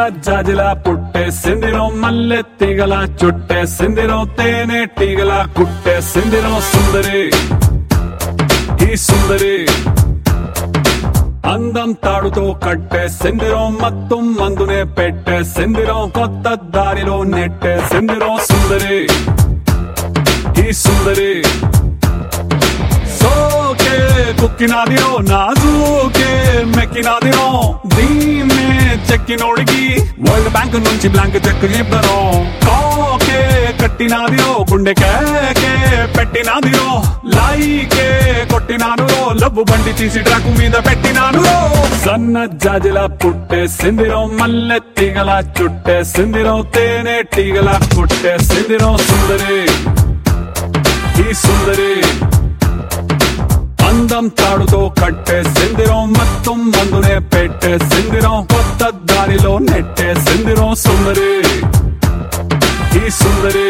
జాజిలా పుట్టేసిందిరో మల్లె తీగల చుట్టేసిందిరో తేనె తీగల కుట్టేసిందిరో సుందరి ఈ సుందరి అందం తాడుతో కట్టే సిందిరో మత్తు మందునే పెట్టే సిందిరో కొత్త దారిలో నెట్టే సిందిరో సుందరి ఈ సుందరి సోకే కుక్కినాదిరో నాజూకే మెక్కినాదిరో దీన్నే చెక్కినోడికి వరల్డ్ బ్యాంక్ నుంచి బ్లాంక్ చెక్ ఇవ్వరు కాకే కట్టినాదిరో గుండె కేకే పెట్టినాదిరో లైకే కొట్టినాను లవ్వు బండి తీసి ట్రాకు మీద పెట్టినాను సన్న జాజిల పుట్టే సిందిరో మల్లె తీగల చుట్టే సిందిరో తేనె తీగల కుట్టే సిందిరో సుందరి ఈ సుందరి అందం తాడుతో కట్టే సిందిరం మొత్తం మందునే పెట్టే సిందిరం కొత్త దారిలో నెట్టే సిందిరం సుందరి ఈ సుందరి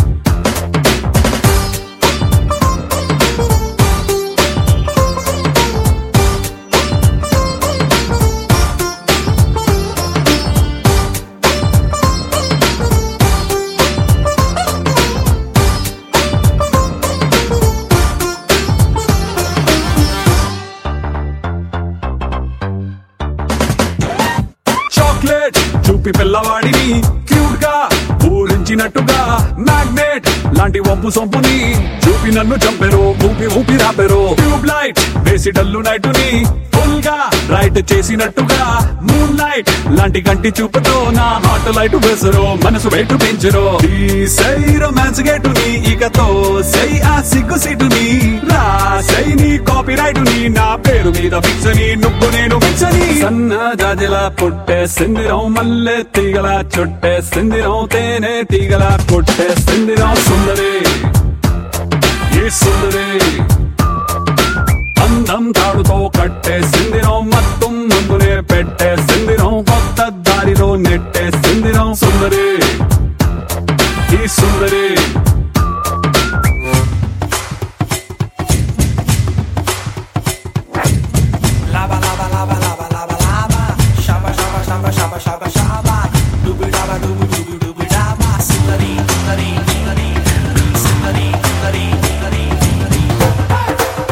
చాక్లెట్ చూపి పిల్లవాడిని క్యూట్ గా ఊరించినట్టుగా మ్యాగ్నెట్ లాంటి వంపు సొంపుని చూపి నన్ను చంపెరు ఊపి ఊపి రాపెరు ట్యూబ్ లైట్ వేసి డల్లు నైటుని ఫుల్ గా రైట్ చేసినట్టుగా మూన్ లైట్ లాంటి కంటి చూపుతో నా హార్ట్ లైట్ వేసరు మనసు వెయిట్ పెంచరు ఈ సై రొమాన్స్ గేటుని ఇకతో సై ఆ సిగ్గు సీటుని రా సై నీ కాపీ రైటుని నా పేరు మీద ఫిక్స్ అని నువ్వు నేను ఫిక్స్ అని సన్న జాజిల పుట్టే సిందిరం మల్లె తీగల చుట్టే సిందిరం తేనె తీగల కొట్టే సిందిరం సుందరి ఈ సుందరి అందం తాడుతో కట్టే సిందిరం మొత్తం ముందునే పెట్టే సిందిరం కొత్త దారిలో నెట్టే సిందిరం సుందరి ఈ సుందరి Lava, lava, lava, lava, lava, lava. Shaba, shaba, shaba, shaba, shaba, shaba. Dooby daba, dooby dooby dooby daba. Sundari, sundari, sundari, sundari, sundari, sundari, sundari.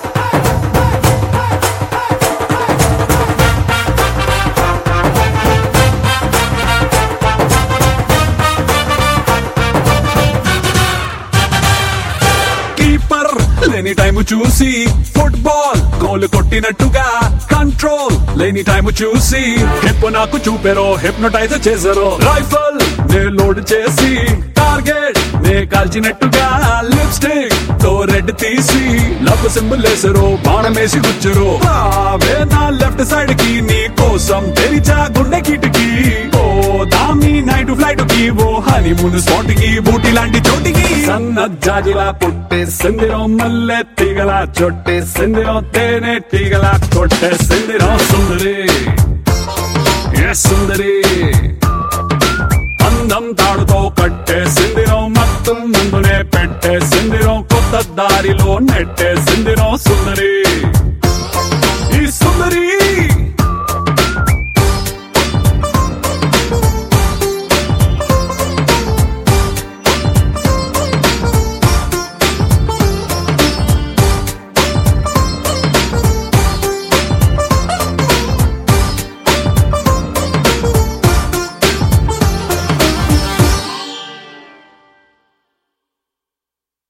Keeper లేని టైం చూసి ఫుట్బాల్ గోల్ కొట్టినట్టుగా కంట్రోల్ లేని టైం చూసి hip నాకు చూపెరో hypnotise చేశారో rifle నే load చేసి టార్గెట్ నే కాల్చినట్టుగా లిప్స్టిక్ తో రెడ్ తీసి లవ్ సింబల్ వేసరు బాణం వేసి గుచ్చరు రావే నా లెఫ్ట్ సైడ్ కి నీ కోసం తెరిచా గుండె కిటికీ ఓ దామి నైట్ ఫ్లైట్ కి ఓ హనీమూన్ స్పాట్ కి బూటి లాంటి చోటికి సన్న జాజిలా పుట్టే సిందిరం మల్లె తీగల చొట్టే సిందిరం తేనె తీగల కొట్టే సిందిరం సుందరి ఏ సుందరి అందం తాడుతో కట్టే సిందిరం మొత్తం ముందునే పెట్టే సిందిరం కొత్త దారిలో నెట్టే సిందిరం సుందరి ఈ సుందరి